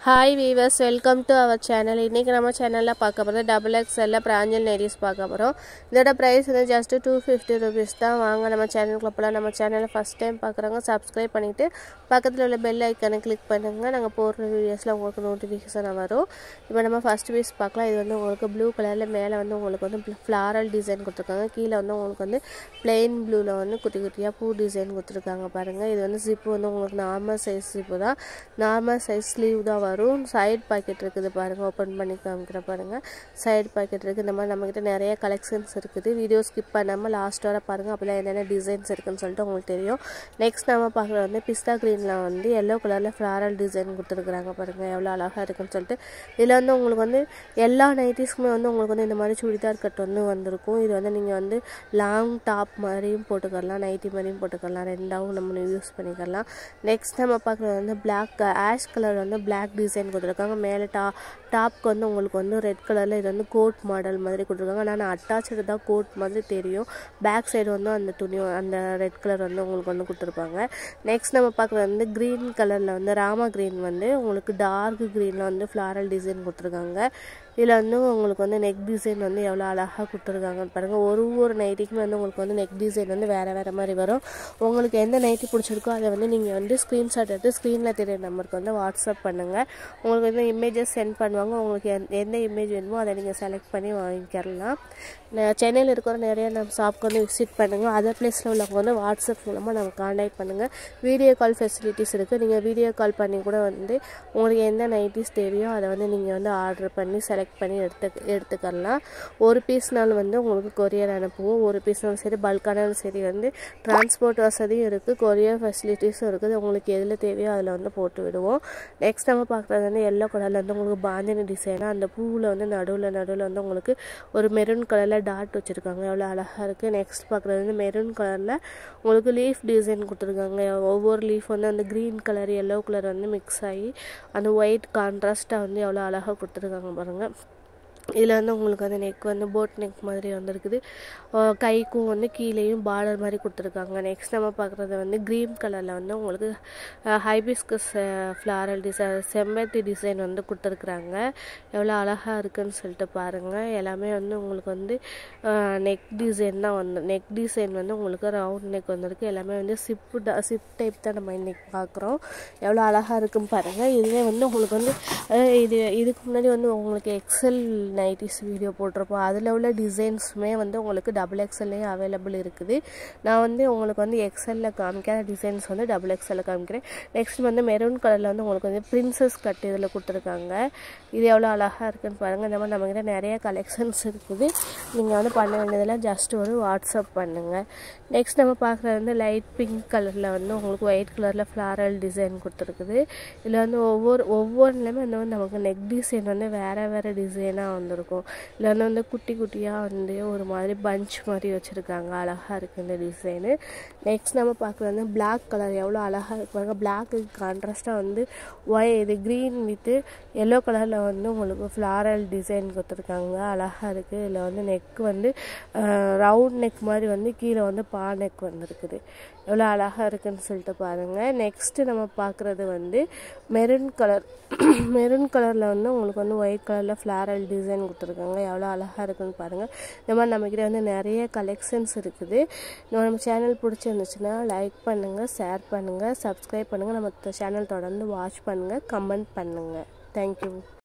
hi viewers welcome to our channel இன்றைக்கி நம்ம சேனலில் பார்க்க போகிறது டபுள் எக்ஸ்எல்ல பிராஞ்சல் நெரிஸ் பார்க்க போகிறோம் இதோட ப்ரைஸ் வந்து ஜஸ்ட்டு டூ ஃபிஃப்டி ருபீஸ் தான் வாங்க நம்ம சேனலுக்குள்ள போகலாம் நம்ம சேனலை ஃபஸ்ட் டைம் பார்க்குறவங்க சப்ஸ்கிரைப் பண்ணிவிட்டு பக்கத்தில் உள்ள பெல் ஐக்கனை கிளிக் பண்ணுங்கள் நாங்கள் போடுற வீடியோஸில் உங்களுக்கு நோட்டிஃபிகேஷன் வரும் இப்போ நம்ம ஃபஸ்ட் பீஸ் பார்க்கலாம் இது வந்து உங்களுக்கு ப்ளூ கலரில் மேலே வந்து உங்களுக்கு வந்து ஃப்ளாரல் டிசைன் கொடுத்துருக்காங்க கீழே வந்து உங்களுக்கு வந்து பிளெயின் ப்ளூவில் வந்து குட்டி குட்டியாக பூ டிசைன் கொடுத்துருக்காங்க பாருங்கள் இது வந்து ஜிப்பு வந்து உங்களுக்கு நார்மல் சைஸ் ஜிப்பு தான் நார்மல் சைஸ் ஸ்லீவ் தான் வரும் சைடு பாக்கெட் இருக்குது பாருங்கள் ஓப்பன் பண்ணி காமிக்கிற பாருங்கள் சைடு பாக்கெட் இருக்குது இந்த மாதிரி நம்மக்கிட்ட நிறைய கலெக்ஷன்ஸ் இருக்குது வீடியோ ஸ்கிப் பண்ணாமல் லாஸ்ட் வர பாருங்கள் அப்போலாம் என்னென்ன டிசைன்ஸ் இருக்குன்னு சொல்லிட்டு உங்களுக்கு தெரியும் நெக்ஸ்ட் நம்ம பார்க்குறது வந்து பிஸ்தா க்ரீனில் வந்து எல்லோ கலரில் ஃப்ளாரல் டிசைன் கொடுத்துருக்குறாங்க பாருங்கள் எவ்வளோ அழகாக இருக்குன்னு சொல்லிட்டு இதில் வந்து உங்களுக்கு வந்து எல்லா நைட்டிஸ்க்குமே வந்து உங்களுக்கு வந்து இந்த மாதிரி சுடிதார் கட் வந்து வந்திருக்கும் இது வந்து நீங்கள் வந்து லாங் டாப் மாதிரியும் போட்டுக்கலாம் நைட்டி மாதிரியும் போட்டுக்கலாம் ரெண்டாவும் நம்ம யூஸ் பண்ணிக்கலாம் நெக்ஸ்ட் நம்ம பார்க்குறது வந்து பிளாக் ஆஷ் கலர் வந்து பிளாக் டிசைன் கொடுத்துருக்காங்க மேலே டா டாப்க்கு வந்து உங்களுக்கு வந்து ரெட் கலரில் இது வந்து கோட் மாடல் மாதிரி கொடுத்துருக்காங்க ஆனால் அட்டாச்சு தான் கோட் மாதிரி தெரியும் பேக் சைடு வந்து அந்த துணி அந்த ரெட் கலர் வந்து உங்களுக்கு வந்து கொடுத்துருப்பாங்க நெக்ஸ்ட் நம்ம பார்க்குறது வந்து க்ரீன் கலரில் வந்து ராமா க்ரீன் வந்து உங்களுக்கு டார்க் க்ரீனில் வந்து ஃப்ளாரல் டிசைன் கொடுத்துருக்காங்க இதில் வந்து உங்களுக்கு வந்து நெக் டிசைன் வந்து எவ்வளோ அழகாக கொடுத்துருக்காங்கன்னு பாருங்கள் ஒரு ஒரு நைட்டிக்குமே வந்து உங்களுக்கு வந்து நெக் டிசைன் வந்து வேறு வேறு மாதிரி வரும் உங்களுக்கு எந்த நைட்டி பிடிச்சிருக்கோ அதை வந்து நீங்கள் வந்து ஸ்க்ரீன்ஷாட் எடுத்து ஸ்க்ரீனில் தெரிய நம்பருக்கு வந்து வாட்ஸ்அப் பண்ணுங்கள் உங்களுக்கு வந்து இமேஜஸ் சென்ட் பண்ணுவாங்க உங்களுக்கு எந்த இமேஜ் வேணுமோ அதை நீங்கள் செலக்ட் பண்ணி வாங்கிக்கலாம் சென்னையில் இருக்கிற நிறைய நம்ம ஷாப்க்கு வந்து விசிட் பண்ணுங்கள் அதர் பிளேஸில் உள்ளவங்க வந்து வாட்ஸ்அப் மூலமாக நம்ம காண்டாக்ட் பண்ணுங்கள் வீடியோ கால் ஃபெசிலிட்டிஸ் இருக்குது நீங்கள் வீடியோ கால் பண்ணி கூட வந்து உங்களுக்கு எந்த நைட்டிஸ் தேவையோ அதை வந்து நீங்கள் வந்து ஆர்டர் பண்ணி செலக்ட் பண்ணி எடுத்து எடுத்துக்கலாம் ஒரு பீஸ்னாலும் வந்து உங்களுக்கு கொரியர் அனுப்புவோம் ஒரு பீஸ்னாலும் சரி பல்கானாலும் சரி வந்து டிரான்ஸ்போர்ட் வசதியும் இருக்குது கொரியர் ஃபெசிலிட்டிஸும் இருக்குது உங்களுக்கு எதில் தேவையோ அதில் வந்து போட்டு விடுவோம் நெக்ஸ்ட் நம்ம பார்க்குறது வந்து எல்லோ கலரில் வந்து உங்களுக்கு பாந்தினி டிசைனாக அந்த பூவில் வந்து நடுவில் நடுவில் வந்து உங்களுக்கு ஒரு மெரூன் கலரில் டாட் வச்சுருக்காங்க எவ்வளோ அழகாக இருக்குது நெக்ஸ்ட் பார்க்குறது வந்து மெரூன் கலரில் உங்களுக்கு லீஃப் டிசைன் கொடுத்துருக்காங்க ஒவ்வொரு லீஃப் வந்து அந்த க்ரீன் கலர் எல்லோ கலர் வந்து மிக்ஸ் ஆகி அந்த ஒயிட் கான்ட்ராஸ்ட்டாக வந்து எவ்வளோ அழகாக கொடுத்துருக்காங்க பாருங்கள் இதில் வந்து உங்களுக்கு வந்து நெக் வந்து போட் நெக் மாதிரி வந்துருக்குது கைக்கும் வந்து கீழேயும் பார்டர் மாதிரி கொடுத்துருக்காங்க நெக்ஸ்ட் நம்ம பார்க்குறது வந்து க்ரீன் கலரில் வந்து உங்களுக்கு ஹைபிஸ்கஸ் ஃப்ளாரல் டிசைன் செம்பருத்தி டிசைன் வந்து கொடுத்துருக்குறாங்க எவ்வளோ அழகாக இருக்குன்னு சொல்லிட்டு பாருங்கள் எல்லாமே வந்து உங்களுக்கு வந்து நெக் டிசைன் தான் வந்து நெக் டிசைன் வந்து உங்களுக்கு ரவுண்ட் நெக் வந்திருக்கு எல்லாமே வந்து சிப்பு சிப் டைப் தான் நம்ம இன்றைக்கி பார்க்குறோம் எவ்வளோ அழகாக இருக்குன்னு பாருங்கள் இதுவே வந்து உங்களுக்கு வந்து இது இதுக்கு முன்னாடி வந்து உங்களுக்கு எக்ஸல் நைட்டிஸ் வீடியோ போட்டிருப்போம் அதில் உள்ள டிசைன்ஸுமே வந்து உங்களுக்கு டபுள் எக்ஸல்லையும் அவைலபிள் இருக்குது நான் வந்து உங்களுக்கு வந்து எக்ஸலில் காமிக்காத டிசைன்ஸ் வந்து டபுள் எக்ஸலில் காமிக்கிறேன் நெக்ஸ்ட் வந்து மெரூன் கலரில் வந்து உங்களுக்கு வந்து பிரின்சஸ் கட் இதில் கொடுத்துருக்காங்க இது எவ்வளோ அழகாக இருக்குன்னு பாருங்கள் இந்த மாதிரி நம்மக்கிட்ட நிறைய கலெக்ஷன்ஸ் இருக்குது நீங்கள் வந்து பண்ண வேண்டியதில் ஜஸ்ட் ஒரு வாட்ஸ்அப் பண்ணுங்கள் நெக்ஸ்ட் நம்ம பார்க்குறது வந்து லைட் பிங்க் கலரில் வந்து உங்களுக்கு ஒயிட் கலரில் ஃப்ளாரல் டிசைன் கொடுத்துருக்குது இதில் வந்து ஒவ்வொரு ஒவ்வொன்றுலையுமே வந்து நமக்கு நெக் டிசைன் வந்து வேறு வேறு டிசைனாக வந்திருக்கும் இல்லைன்னா வந்து குட்டி குட்டியாக வந்து ஒரு மாதிரி பஞ்ச் மாதிரி வச்சுருக்காங்க அழகாக இருக்குது இந்த டிசைனு நெக்ஸ்ட் நம்ம பார்க்குறது வந்து பிளாக் கலர் எவ்வளோ அழகாக இருப்பாங்க பிளாக்கு கான்ட்ராஸ்ட்டாக வந்து ஒய் இது க்ரீன் வித்து எல்லோ கலரில் வந்து உங்களுக்கு ஃப்ளாரல் டிசைன் கொடுத்துருக்காங்க அழகாக இருக்குது இதில் வந்து நெக் வந்து ரவுண்ட் நெக் மாதிரி வந்து கீழே வந்து பா நெக் வந்துருக்குது எவ்வளோ அழகாக இருக்குன்னு சொல்லிட்டு பாருங்கள் நெக்ஸ்ட்டு நம்ம பார்க்குறது வந்து மெரூன் கலர் மெரூன் கலரில் வந்து உங்களுக்கு வந்து ஒயிட் கலரில் ஃப்ளாரல் டிசைன் கொடுத்துருக்காங்க எவ்வளோ அழகாக இருக்குன்னு பாருங்கள் இந்த மாதிரி நம்மக்கிட்ட வந்து நிறைய கலெக்ஷன்ஸ் இருக்குது நம்ம சேனல் பிடிச்சிருந்துச்சுன்னா லைக் பண்ணுங்கள் ஷேர் பண்ணுங்கள் சப்ஸ்கிரைப் பண்ணுங்கள் நம்ம சேனல் தொடர்ந்து வாட்ச் பண்ணுங்கள் கமெண்ட் பண்ணுங்கள் தேங்க்யூ